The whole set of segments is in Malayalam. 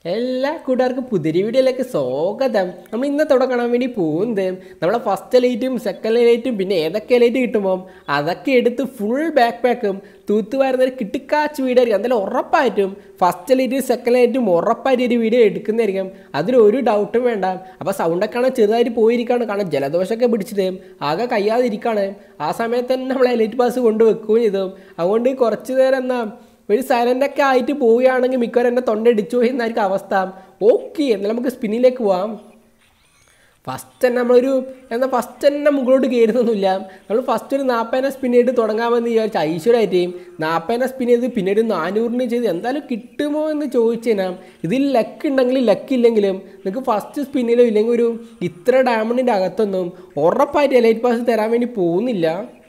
എല്ലാ കൂട്ടുകാർക്കും പുതിയ വീഡിയോയിലേക്ക് സ്വാഗതം നമ്മൾ ഇന്നത്തോടെ കാണാൻ വേണ്ടി പോകുന്നത് നമ്മളെ ഫസ്റ്റ് ലൈറ്റും സെക്കൻഡ് ലൈറ്റും പിന്നെ ഏതൊക്കെ ലൈറ്റ് കിട്ടുമ്പോൾ അതൊക്കെ എടുത്ത് ഫുൾ ബാക്ക് പാക്കും തൂത്തുവാരുന്ന ഒരു കിട്ടിക്കാച്ച് വീഡിയോ ആയിരിക്കും എന്തായാലും ഉറപ്പായിട്ടും ഫസ്റ്റ് ലൈറ്റും സെക്കൻഡ് ലൈറ്റും ഉറപ്പായിട്ട് ഒരു വീഡിയോ എടുക്കുന്നതായിരിക്കും അതിൽ ഒരു ഡൗട്ടും വേണ്ട അപ്പോൾ സൗണ്ടൊക്കെ കാണാൻ ചെറുതായിട്ട് പോയിരിക്കുകയാണ് കാരണം ജലദോഷമൊക്കെ പിടിച്ചിട്ട് ആകെ കഴിയാതിരിക്കുകയാണ് ആ സമയത്ത് തന്നെ നമ്മൾ ലൈറ്റ് പാസ് കൊണ്ട് വെക്കുകയും ചെയ്തു അതുകൊണ്ട് കുറച്ച് നേരം എന്നാ ഒരു സൈലൻ്റ് ഒക്കെ ആയിട്ട് പോവുകയാണെങ്കിൽ മിക്കവാറും എൻ്റെ തൊണ്ട ഇടിച്ചു പോയി എന്നായിരിക്കും അവസ്ഥ ഓക്കെ എന്നാൽ നമുക്ക് സ്പിന്നിലേക്ക് പോവാം ഫസ്റ്റ് തന്നെ നമ്മളൊരു എന്നാൽ ഫസ്റ്റ് തന്നെ മുകളിലോട്ട് കയറുന്നൊന്നുമില്ല നമ്മൾ ഫസ്റ്റ് ഒരു നാൽപ്പതിനെ സ്പിൻ ചെയ്ത് തുടങ്ങാമെന്ന് വിചാരിച്ച ഐശ്വര്യമായിട്ട് നാൽപ്പതിനെ സ്പിൻ ചെയ്ത് പിന്നീട് നാനൂറിന് ചെയ്ത് എന്തായാലും കിട്ടുമോ എന്ന് ചോദിച്ചു കഴിഞ്ഞാൽ ഇതിൽ ലക്ക് ഉണ്ടെങ്കിലും ലക്ക് ഇല്ലെങ്കിലും നിങ്ങൾക്ക് ഫസ്റ്റ് സ്പിന്നിലോ ഇല്ലെങ്കിൽ ഒരു ഇത്ര ഡയമണ്ടിൻ്റെ അകത്തൊന്നും ഉറപ്പായിട്ട് എലൈറ്റ് പാസ് തരാൻ വേണ്ടി പോകുന്നില്ല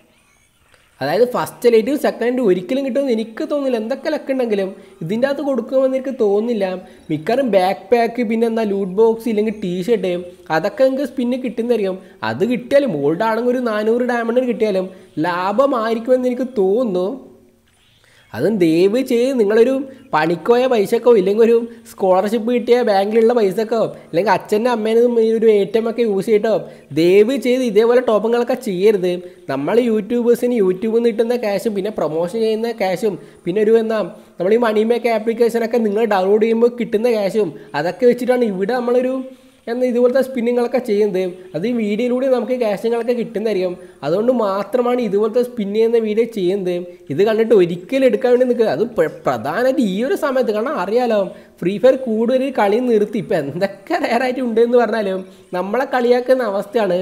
അതായത് ഫസ്റ്റ് ലൈറ്റും സെക്കൻഡ് ഒരിക്കലും കിട്ടുമെന്ന് എനിക്ക് തോന്നുന്നില്ല എന്തൊക്കെ ലക്ക് ഉണ്ടെങ്കിലും ഇതിൻ്റെ അകത്ത് കൊടുക്കുമെന്ന് എനിക്ക് തോന്നുന്നില്ല മിക്കവാറും ബാക്ക് പാക്ക് പിന്നെ എന്താ ലൂട്ട് ബോക്സ് ഇല്ലെങ്കിൽ ടീ ഷർട്ട് അതൊക്കെ നിങ്ങൾക്ക് സ്പിന്ന് കിട്ടുന്നതായിരിക്കും അത് കിട്ടിയാലും ഓൾഡ് ആണെങ്കിൽ ഒരു നാനൂറ് ഡയമണ്ടിന് കിട്ടിയാലും ലാഭമായിരിക്കുമെന്ന് എനിക്ക് തോന്നുന്നു അതും ദയവ് ചെയ്ത് നിങ്ങളൊരു പണിക്കോയ പൈസക്കോ ഇല്ലെങ്കിൽ ഒരു സ്കോളർഷിപ്പ് കിട്ടിയ ബാങ്കിലുള്ള പൈസക്കോ അല്ലെങ്കിൽ അച്ഛൻ്റെ അമ്മേനും ഈ ഒരു എ ടി എം ഒക്കെ യൂസ് ചെയ്തിട്ടോ ദയവ് ചെയ്ത് ഇതേപോലെ ടോപ്പങ്ങളൊക്കെ ചെയ്യരുത് നമ്മൾ യൂട്യൂബേഴ്സിന് യൂട്യൂബിൽ നിന്ന് കിട്ടുന്ന ക്യാഷും പിന്നെ പ്രൊമോഷൻ ചെയ്യുന്ന ക്യാഷും പിന്നെ ഒരു എന്താ നമ്മൾ ഈ മണി മേക്ക് ആപ്ലിക്കേഷനൊക്കെ നിങ്ങൾ ഡൗൺലോഡ് ചെയ്യുമ്പോൾ കിട്ടുന്ന ക്യാഷും അതൊക്കെ വെച്ചിട്ടാണ് ഇവിടെ നമ്മളൊരു എന്നാൽ ഇതുപോലത്തെ സ്പിന്നിങ്ങളൊക്കെ ചെയ്യുന്നത് അത് ഈ വീഡിയോയിലൂടെ നമുക്ക് ക്യാഷുകളൊക്കെ കിട്ടുന്നതായിരിക്കും അതുകൊണ്ട് മാത്രമാണ് ഇതുപോലത്തെ സ്പിൻ ചെയ്യുന്ന വീഡിയോ ചെയ്യുന്നത് ഇത് കണ്ടിട്ട് ഒരിക്കലും എടുക്കാൻ വേണ്ടി നിൽക്കുക അത് പ്ര- പ്രധാനമായിട്ട് ഈ ഒരു സമയത്ത് കാരണം അറിയാലോ ഫ്രീ ഫയർ കൂടുതൽ കളി നിർത്തി ഇപ്പം എന്തൊക്കെ റയറായിട്ട് ഉണ്ടെന്ന് പറഞ്ഞാലും നമ്മളെ കളിയാക്കുന്ന അവസ്ഥയാണ്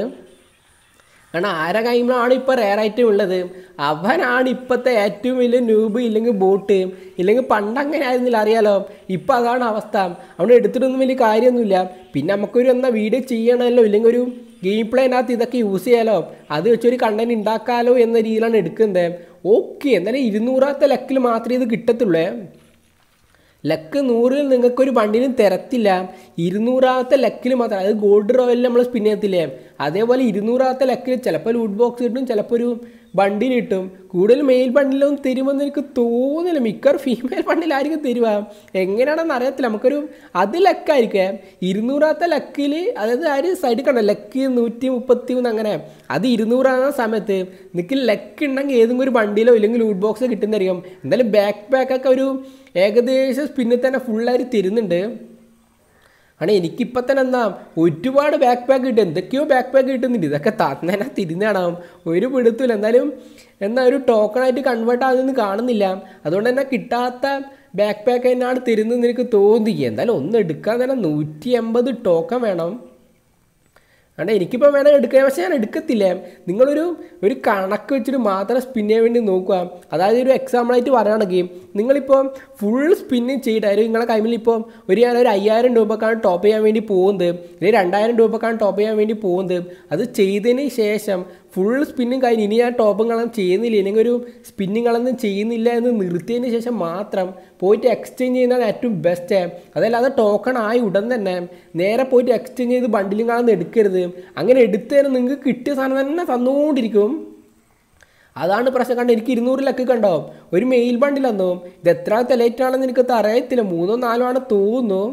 കാരണം ആരെ കൈമിലാണ് ഇപ്പോൾ റെയറായിട്ടും ഉള്ളത് അവനാണ് ഇപ്പോഴത്തെ ഏറ്റവും വലിയ ന്യൂബ് ഇല്ലെങ്കിൽ ബോട്ട് ഇല്ലെങ്കിൽ പണ്ട് അങ്ങനെ ആയിരുന്നില്ല അറിയാലോ ഇപ്പം അതാണ് അവസ്ഥ അവിടെ എടുത്തിട്ടൊന്നും വലിയ കാര്യമൊന്നുമില്ല പിന്നെ നമുക്കൊരു എന്താ വീഡിയോ ചെയ്യണമല്ലോ ഇല്ലെങ്കിൽ ഒരു ഗെയിം പ്ലേനകത്ത് ഇതൊക്കെ യൂസ് ചെയ്യാലോ അത് വെച്ചൊരു കണ്ടന്റ് ഉണ്ടാക്കാലോ എന്ന രീതിയിലാണ് എടുക്കുന്നത് ഓക്കെ എന്നാലും ഇരുന്നൂറാമത്തെ ലക്കിൽ മാത്രമേ ഇത് കിട്ടത്തുള്ളൂ ലക്ക് നൂറിൽ നിങ്ങൾക്കൊരു വണ്ടിനും തരത്തില്ല ഇരുന്നൂറാമത്തെ ലക്കിൽ മാത്രം അതായത് ഗോൾഡ് റോയലിൽ നമ്മൾ സ്പിൻ ചെയ്യത്തില്ലേ അതേപോലെ ഇരുന്നൂറാമത്തെ ലക്കിൽ ചിലപ്പോൾ ലൂട്ട് ബോക്സ് കിട്ടും ചിലപ്പോൾ ഒരു ബണ്ടിൽ കിട്ടും കൂടുതൽ മെയിൽ ബണ്ടിലൊന്നും തരുമെന്ന് എനിക്ക് തോന്നുന്നില്ല മിക്കവാറും ഫീമെയിൽ ബണ്ടിലായിരിക്കും തരുക എങ്ങനെയാണെന്ന് അറിയത്തില്ല നമുക്കൊരു അത് ലക്കായിരിക്കും ഇരുന്നൂറാമത്തെ ലക്കിൽ അതായത് ആ ഒരു സൈഡിൽ കണ്ടോ ലക്ക് നൂറ്റി മുപ്പത്തി മൂന്ന് അങ്ങനെ അത് ഇരുന്നൂറാകുന്ന സമയത്ത് നിങ്ങൾക്ക് ലക്ക് ഉണ്ടെങ്കിൽ ഏതെങ്കിലും ഒരു വണ്ടിയിലോ ഇല്ലെങ്കിൽ ലൂട്ട് ബോക്സ് കിട്ടുന്നതായിരിക്കും എന്തായാലും ബാക്ക് പാക്കൊക്കെ ഒരു ഏകദേശം സ്പിന്നിൽ തന്നെ ഫുള്ളായിട്ട് തരുന്നുണ്ട് ആണ് എനിക്കിപ്പോൾ തന്നെ എന്താ ഒരുപാട് ബാക്ക് പാക്ക് കിട്ടും എന്തൊക്കെയോ ബാക്ക് പാക്ക് കിട്ടുന്നുണ്ട് ഇതൊക്കെ തന്നെ തിരിഞ്ഞാണോ ഒരു പിടുത്തില്ല എന്തായാലും എന്നാൽ ഒരു ടോക്കണായിട്ട് കൺവേർട്ട് ആകുമെന്ന് കാണുന്നില്ല അതുകൊണ്ട് തന്നെ കിട്ടാത്ത ബാക്ക് പാക്ക് തന്നെയാണ് തരുന്നതെന്ന് എനിക്ക് തോന്നി എന്തായാലും ഒന്ന് എടുക്കാൻ തന്നെ നൂറ്റി എൺപത് ടോക്കൺ വേണം അതുകൊണ്ട് എനിക്കിപ്പോൾ വേണം എടുക്കാൻ പക്ഷേ ഞാൻ എടുക്കത്തില്ല നിങ്ങളൊരു ഒരു കണക്ക് വെച്ചിട്ട് മാത്രം സ്പിൻ ചെയ്യാൻ വേണ്ടി നോക്കുക അതായത് ഒരു എക്സാമ്പിളായിട്ട് പറയുകയാണെങ്കിൽ നിങ്ങളിപ്പോൾ ഫുൾ സ്പിന്നിങ് ചെയ്തിട്ടായിരുന്നു നിങ്ങളുടെ കയ്യിൽ ഇപ്പോൾ ഒരു ഞാൻ ഒരു അയ്യായിരം രൂപക്കാണ് ടോപ്പ് ചെയ്യാൻ വേണ്ടി പോകുന്നത് അല്ലെങ്കിൽ രണ്ടായിരം രൂപക്കാണ് ടോപ്പ് ചെയ്യാൻ വേണ്ടി പോകുന്നത് അത് ചെയ്തതിന് ശേഷം ഫുൾ സ്പിന്നിങ് കഴിഞ്ഞ് ഇനി ഞാൻ ടോപ്പുകളൊന്നും ചെയ്യുന്നില്ല ഇല്ലെങ്കിൽ ഒരു സ്പിന്നിങ്ങളൊന്നും ചെയ്യുന്നില്ല എന്ന് നിർത്തിയതിന് ശേഷം മാത്രം പോയിട്ട് എക്സ്ചേഞ്ച് ചെയ്യുന്നതാണ് ഏറ്റവും ബെസ്റ്റ് അതല്ലാതെ ടോക്കൺ ആയി ഉടൻ തന്നെ നേരെ പോയിട്ട് എക്സ്ചേഞ്ച് ചെയ്ത് ബണ്ടിലിങ്ങളൊന്നും എടുക്കരുത് അങ്ങനെ എടുത്തതിന് നിങ്ങൾക്ക് കിട്ടിയ സാധനം തന്നെ തന്നുകൊണ്ടിരിക്കും അതാണ് പ്രശ്നം കണ്ട് എനിക്ക് ഇരുന്നൂറ് ലക്ക് കണ്ടോ ഒരു മെയിൽ ബണ്ടിലെന്നോ ഇത് എത്രാമത്തെ ലേറ്റ് ആണെന്ന് എനിക്ക് അറിയത്തില്ല മൂന്നോ നാലോ ആണ് തോന്നുന്നു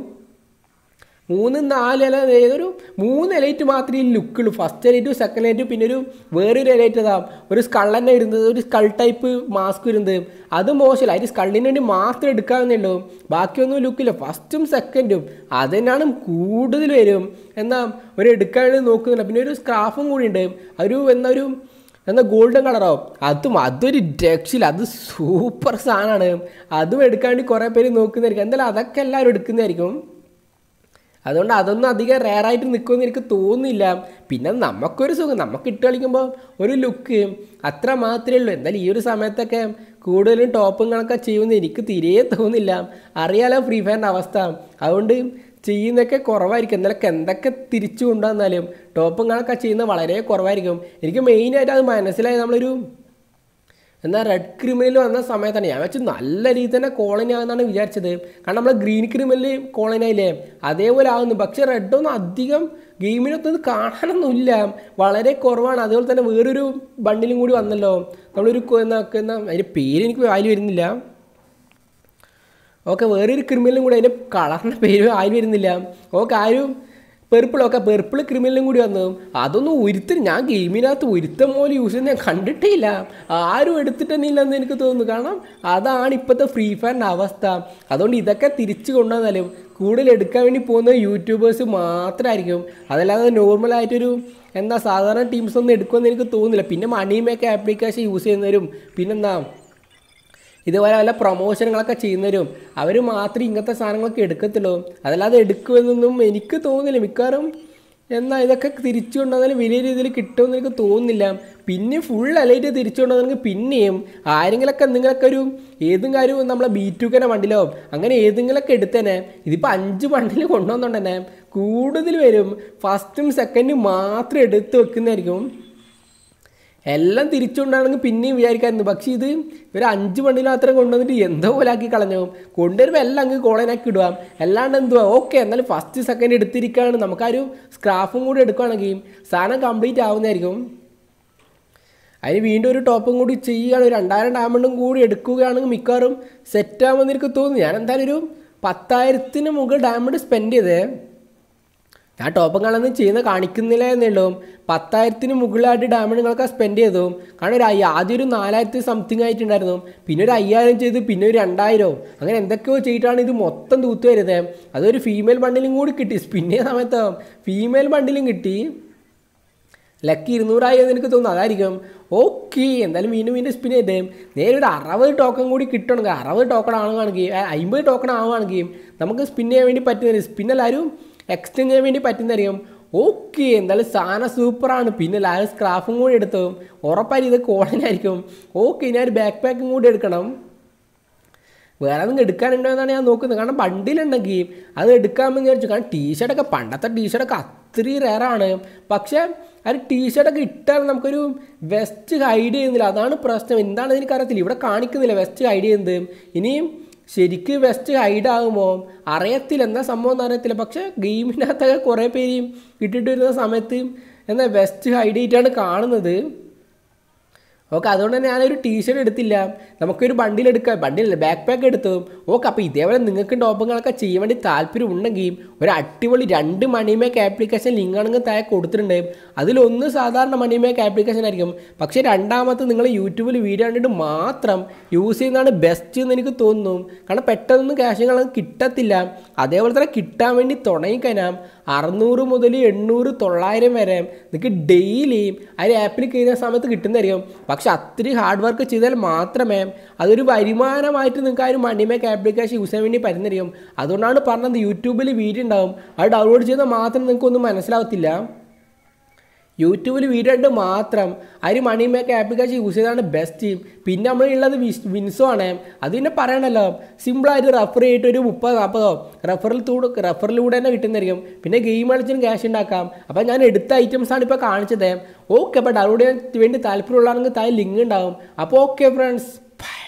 മൂന്ന് നാല് ഇല ഏതൊരു മൂന്ന് എലൈറ്റ് മാത്രമേ ഈ ലുക്കുള്ളൂ ഫസ്റ്റ് എലൈറ്റും സെക്കൻഡ് എലൈറ്റും പിന്നെ ഒരു വേറൊരു എലൈറ്റ് അതാ ഒരു സ്കൾ തന്നെ ഇരുന്നത് ഒരു സ്കൾ ടൈപ്പ് മാസ്ക് ഇരുന്നത് അത് മോശമില്ല അതിന് സ്കള്ളിന് വേണ്ടി മാത്രം എടുക്കാവുന്നുള്ളൂ ബാക്കിയൊന്നും ലുക്കില്ല ഫസ്റ്റും സെക്കൻഡും അത് തന്നെയാണ് കൂടുതൽ വരും എന്നാ ഒരു എടുക്കാൻ വേണ്ടി നോക്കുന്നില്ല പിന്നെ ഒരു സ്ക്രാഫും കൂടി ഉണ്ട് ഒരു എന്നാ ഒരു എന്നാൽ ഗോൾഡൻ കളറോ അതും അതൊരു രക്ഷയില്ല അത് സൂപ്പർ സാധനമാണ് അതും എടുക്കാൻ വേണ്ടി കുറേ പേര് നോക്കുന്നതായിരിക്കും എന്തായാലും അതൊക്കെ എല്ലാവരും എടുക്കുന്നതായിരിക്കും അതുകൊണ്ട് അതൊന്നും അധികം റെയറായിട്ട് നിൽക്കുമെന്ന് എനിക്ക് തോന്നുന്നില്ല പിന്നെ നമുക്കൊരു സുഖം നമുക്ക് ഇട്ട് കളിക്കുമ്പോൾ ഒരു ലുക്ക് അത്ര മാത്രമേ ഉള്ളൂ എന്തായാലും ഈ ഒരു സമയത്തൊക്കെ കൂടുതലും ടോപ്പുകളൊക്കെ ചെയ്യുമെന്ന് എനിക്ക് തീരെ തോന്നുന്നില്ല അറിയാലോ ഫ്രീ ഫയറിൻ്റെ അവസ്ഥ അതുകൊണ്ട് ചെയ്യുന്നതൊക്കെ കുറവായിരിക്കും എന്നാലൊക്കെ എന്തൊക്കെ തിരിച്ചു കൊണ്ടുവന്നാലും ടോപ്പുകളൊക്കെ ചെയ്യുന്നത് വളരെ കുറവായിരിക്കും എനിക്ക് മെയിനായിട്ട് അത് മനസ്സിലായി നമ്മളൊരു എന്നാൽ റെഡ് ക്രിമിനൽ വന്ന സമയത്താണ് ഞാൻ വെച്ച് നല്ല രീതിയിൽ തന്നെ കോളനി ആകുന്നതാണ് വിചാരിച്ചത് കാരണം നമ്മൾ ഗ്രീൻ ക്രിമിനൽ കോളനി ആയില്ലേ അതേപോലെ ആകുന്നു പക്ഷേ റെഡൊന്നും അധികം ഗെയിമിനൊന്നും ഇത് കാണാനൊന്നുമില്ല വളരെ കുറവാണ് അതുപോലെ തന്നെ വേറൊരു ബണ്ടിലും കൂടി വന്നല്ലോ നമ്മളൊരു കൊ- എന്നാ എന്നാ അതിൻ്റെ പേര് എനിക്ക് വായിൽ വരുന്നില്ല ഓക്കെ വേറൊരു ക്രിമിനലും കൂടി അതിൻ്റെ കളറിൻ്റെ പേര് ആയി വരുന്നില്ല ഓക്കെ ആരും പെർപ്പിളൊക്കെ പെർപ്പിൾ ക്രിമിനലും കൂടി വന്നു അതൊന്നും ഒരുത്തരും ഞാൻ ഗെയിമിനകത്ത് ഒരുത്തം പോലെ യൂസ് ചെയ്യുന്നത് ഞാൻ കണ്ടിട്ടേ ഇല്ല ആരും എടുത്തിട്ടൊന്നുമില്ലെന്ന് എനിക്ക് തോന്നുന്നു കാരണം അതാണ് ഇപ്പോഴത്തെ ഫ്രീ ഫയറിൻ്റെ അവസ്ഥ അതുകൊണ്ട് ഇതൊക്കെ തിരിച്ചു കൊണ്ടുവന്നാലും കൂടുതൽ എടുക്കാൻ വേണ്ടി പോകുന്ന യൂട്യൂബേഴ്സ് മാത്രമായിരിക്കും അതല്ലാതെ നോർമലായിട്ടൊരു എന്താ സാധാരണ ടീംസ് ഒന്നും എടുക്കുമെന്ന് എനിക്ക് തോന്നുന്നില്ല പിന്നെ മണിമേക്ക് ആപ്ലിക്കേഷൻ യൂസ് ചെയ്യുന്നവരും പിന്നെന്താ ഇതുപോലെ വല്ല പ്രൊമോഷനുകളൊക്കെ ചെയ്യുന്നവരും അവർ മാത്രമേ ഇങ്ങനത്തെ സാധനങ്ങളൊക്കെ എടുക്കത്തുള്ളൂ അതല്ലാതെ എടുക്കുമെന്നൊന്നും എനിക്ക് തോന്നുന്നില്ല മിക്കവാറും എന്നാൽ ഇതൊക്കെ തിരിച്ചു കൊണ്ടുവന്നാലും വലിയ രീതിയിൽ കിട്ടുമെന്ന് എനിക്ക് തോന്നുന്നില്ല പിന്നെ ഫുൾ അലൈറ്റ് തിരിച്ചു കൊണ്ടുവന്നെങ്കിൽ പിന്നെയും ആരെങ്കിലൊക്കെ എന്തെങ്കിലുമൊക്കെ ഒരു ഏതും കാര്യവും നമ്മളെ ബീറ്റുക്കനെ വണ്ടിലോ അങ്ങനെ ഏതെങ്കിലുമൊക്കെ എടുത്തേനെ ഇതിപ്പോൾ അഞ്ച് വണ്ടിൽ കൊണ്ടുവന്നുണ്ടെന്നെ കൂടുതൽ വരും ഫസ്റ്റും സെക്കൻഡും മാത്രം എടുത്ത് വെക്കുന്നതായിരിക്കും എല്ലാം തിരിച്ചുകൊണ്ടാണെങ്കിൽ പിന്നെയും വിചാരിക്കായിരുന്നു പക്ഷേ ഇത് ഒരു അഞ്ച് മണിയിൽ മാത്രം കൊണ്ടുവന്നിട്ട് എന്തോ പോലെ ആക്കി കളഞ്ഞു കൊണ്ടുവരുമ്പോൾ എല്ലാം അങ്ങ് കോളനാക്കി ഇടുക അല്ലാണ്ട് എന്തുവാ ഓക്കെ എന്നാലും ഫസ്റ്റ് സെക്കൻഡ് എടുത്തിരിക്കുകയാണ് നമുക്കൊരു സ്ക്രാഫും കൂടി എടുക്കുകയാണെങ്കിൽ സാധനം കംപ്ലീറ്റ് ആവുന്നതായിരിക്കും അതിന് വീണ്ടും ഒരു ടോപ്പും കൂടി ചെയ്യുകയാണ് ഒരു രണ്ടായിരം ഡയമണ്ടും കൂടി എടുക്കുകയാണെങ്കിൽ മിക്കവാറും സെറ്റാകുമെന്ന് എനിക്ക് തോന്നുന്നു ഞാൻ എന്തായാലും ഒരു പത്തായിരത്തിന് മുകളിൽ ഡയമണ്ട് സ്പെൻഡ് ചെയ്തേ ഞാൻ ടോപ്പുകളൊന്നും ചെയ്യുന്ന കാണിക്കുന്നില്ല എന്നുള്ളൂ പത്തായിരത്തിന് മുകളിലായിട്ട് ഡയമണ്ടുകളൊക്കെ സ്പെൻഡ് ചെയ്തു കാരണം ഒരു അയ്യ- ആദ്യം ഒരു നാലായിരത്തി സംതിങ് ആയിട്ടുണ്ടായിരുന്നു പിന്നെ ഒരു അയ്യായിരം ചെയ്ത് പിന്നെ ഒരു രണ്ടായിരം അങ്ങനെ എന്തൊക്കെയോ ചെയ്തിട്ടാണ് ഇത് മൊത്തം തൂത്ത് വരുന്നത് അതൊരു ഫീമെയിൽ ബണ്ടിലും കൂടി കിട്ടി സ്പിന്നെ സമയത്ത് ഫീമെയിൽ ബണ്ടിലും കിട്ടി ലക്കി ഇരുന്നൂറായി എന്ന് എനിക്ക് തോന്നുന്നു അതായിരിക്കും ഓക്കെ എന്തായാലും വീണ്ടും വീണ്ടും സ്പിൻ ചെയ്തേ നേരെ ഒരു അറുപത് ടോക്കൺ കൂടി കിട്ടണമെങ്കിൽ അറുപത് ടോക്കൺ ആവുകയാണെങ്കിൽ അമ്പത് ടോക്കൺ ആവുകയാണെങ്കിൽ നമുക്ക് സ്പിൻ ചെയ്യാൻ വേണ്ടി പറ്റുന്ന സ്പിൻ എല്ലാവരും എക്സ്റ്റെൻഡ് ചെയ്യാൻ വേണ്ടി പറ്റുന്നതായിരിക്കും ഓക്കെ എന്തായാലും സാധനം സൂപ്പറാണ് പിന്നെ എല്ലാവരും സ്ക്രാഫും കൂടി എടുത്തു ഉറപ്പായി ഇത് കോളനായിരിക്കും ഓക്കെ ഇനി ഒരു ബാക്ക് പാക്കും കൂടി എടുക്കണം വേറെ ഒന്നും എടുക്കാനുണ്ടോ എന്നാണ് ഞാൻ നോക്കുന്നത് കാരണം ബണ്ടിലുണ്ടെങ്കിൽ അത് എടുക്കാമെന്ന് വിചാരിച്ചു കാരണം ടീഷർട്ടൊക്കെ പണ്ടത്തെ ടീഷർട്ടൊക്കെ അത്രയും റെയറാണ് പക്ഷേ ആ ഒരു ടീഷർട്ടൊക്കെ ഇട്ടാൽ നമുക്കൊരു വെസ്റ്റ് ഹൈഡ് ചെയ്യുന്നില്ല അതാണ് പ്രശ്നം എന്താണെന്ന് എനിക്കറിയത്തില്ല ഇവിടെ കാണിക്കുന്നില്ല വെസ്റ്റ് ഹൈഡ് ചെയ്യുന്നത് ഇനിയും ശരിക്ക് വെസ്റ്റ് ഹൈഡ് ആകുമ്പോൾ അറിയത്തില്ല എന്താ സംഭവം എന്ന് അറിയത്തില്ല പക്ഷേ ഗെയിമിനകത്തൊക്കെ കുറേ പേര് ഇട്ടിട്ട് വരുന്ന സമയത്ത് എന്താ വെസ്റ്റ് ഹൈഡ് ചെയ്തിട്ടാണ് കാണുന്നത് ഓക്കെ അതുകൊണ്ട് തന്നെ ഞാനൊരു ടീഷർട്ട് എടുത്തില്ല നമുക്കൊരു ബണ്ടിൽ എടുക്കാം ബണ്ടിലല്ല ബാക്ക് പാക്ക് എടുത്തു ഓക്കെ അപ്പോൾ ഇതേപോലെ നിങ്ങൾക്ക് ടോപ്പുകളൊക്കെ ചെയ്യാൻ വേണ്ടി താല്പര്യം ഉണ്ടെങ്കിൽ ഒരു അടിപൊളി രണ്ട് മണിമേക്ക് ആപ്ലിക്കേഷൻ ലിങ്ക് ആണെങ്കിൽ താഴെ കൊടുത്തിട്ടുണ്ട് അതിലൊന്ന് സാധാരണ മണിമേക്ക് ആപ്ലിക്കേഷൻ ആയിരിക്കും പക്ഷേ രണ്ടാമത്തെ നിങ്ങൾ യൂട്യൂബിൽ വീഡിയോ കണ്ടിട്ട് മാത്രം യൂസ് ചെയ്യുന്നതാണ് ബെസ്റ്റ് എന്ന് എനിക്ക് തോന്നുന്നു കാരണം പെട്ടെന്നൊന്നും ക്യാഷുകൾ കിട്ടത്തില്ല അതേപോലെ തന്നെ കിട്ടാൻ വേണ്ടി തുടങ്ങിക്കഴിഞ്ഞാൽ അറുന്നൂറ് മുതൽ എണ്ണൂറ് തൊള്ളായിരം വരെ നിങ്ങൾക്ക് ഡെയിലി ആ ഒരു ആപ്പിൽ കയറുന്ന സമയത്ത് കിട്ടുന്നതായിരിക്കും പക്ഷെ അത്രയും ഹാർഡ് വർക്ക് ചെയ്താൽ മാത്രമേ അതൊരു വരുമാനമായിട്ട് നിങ്ങൾക്ക് ആ ഒരു മണിമേക്ക് ആപ്ലിക്കേഷൻ യൂസ് ചെയ്യാൻ വേണ്ടി പറ്റുന്നതായിരിക്കും അതുകൊണ്ടാണ് പറഞ്ഞത് യൂട്യൂബിൽ വീഡിയോ ഉണ്ടാവും അത് ഡൗൺലോഡ് ചെയ്താൽ മാത്രം നിങ്ങൾക്കൊന്നും മനസ്സിലാവത്തില്ല യൂട്യൂബിൽ വീഡിയോ ഉണ്ട് മാത്രം ആ ഒരു മണി മേക്ക് ആപ്ലിക്കേഷൻ യൂസ് ചെയ്താണ് ബെസ്റ്റ് പിന്നെ നമ്മളുള്ളത് വിസ് വിൻസോ ആണ് അത് പിന്നെ പറയണല്ലോ സിമ്പിളായിട്ട് റെഫർ ചെയ്തിട്ട് ഒരു മുപ്പത് നാൽപ്പതോ റെഫറിൽ തൂട് റെഫറിലൂടെ തന്നെ കിട്ടുന്നതായിരിക്കും പിന്നെ ഗെയിം കളിച്ചും ക്യാഷ് ഉണ്ടാക്കാം അപ്പോൾ ഞാൻ എടുത്ത ഐറ്റംസ് ആണ് ഇപ്പോൾ കാണിച്ചത് ഓക്കെ അപ്പോൾ ഡൗൺലോഡ് ചെയ്യാൻ വേണ്ടി താല്പര്യമുള്ളതാണെങ്കിൽ താഴെ ലിങ്ക് ഉണ്ടാവും അപ്പോൾ ഓക്കെ ഫ്രണ്ട്സ് ബൈ